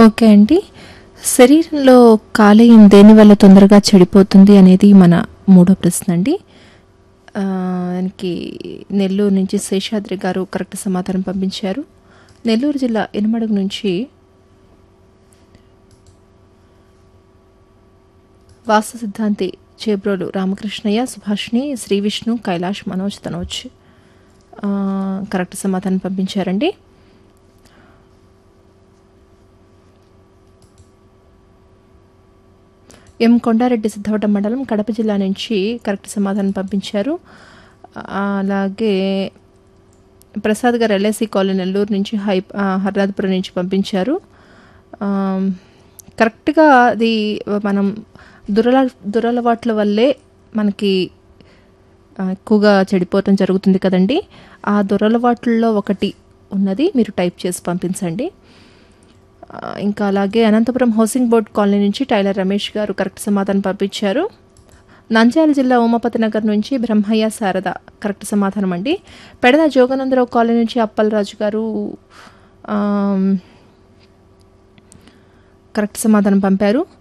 okay అండి శరీరంలో కాలేయం దేని వల్ల తొందరగా చెడిపోతుంది అనేది మన మూడో ప్రశ్న అండి ఆ, దానికి నెల్లూరు నుంచి శేషాద్రి గారు కరెక్ట్ సమాధానం పంపించారు నెల్లూరు జిల్లా ఎనమడుగు నుంచి వాస్తు సిద్ధాంతి చేబ్రోలు రామకృష్ణయ్య సుభాష్ని శ్రీ విష్ణు కైలాష్ మనోజ్ తనోజ్ ఆ, కరెక్ట్ సమాధానం పంపించారండి ఎం కొండారెడ్డి సిద్ధవటం మండలం కడప జిల్లా నుంచి కరెక్ట్ సమాధానం పంపించారు ఆ, అలాగే ప్రసాద్ గారు ఎల్ఐసి కాలనీ నెల్లూరు నుంచి హై ఆ, హర్నాథపురం నుంచి పంపించారు ఆ, కరెక్ట్గా అది మనం దురల దురలవాట్ల వల్లే మనకి ఆ, ఎక్కువగా చెడిపోవటం జరుగుతుంది కదండి ఆ దురలవాట్లలో ఒకటి ఉన్నది మీరు టైప్ చేసి పంపించండి ఆ, ఇంకా అలాగే అనంతపురం హౌసింగ్ బోర్డ్ కాలనీ నుంచి టైలర్ రమేష్ గారు కరెక్ట్ సమాధానం పంపించారు నంద్యాల జిల్లా ఉమాపతి నగర్ నుంచి బ్రహ్మయ్య శారద కరెక్ట్ సమాధానం అండి పెడద జోగనందరావు కాలనీ నుంచి అప్పలరాజు గారు ఆమ్, కరెక్ట్ సమాధానం పంపారు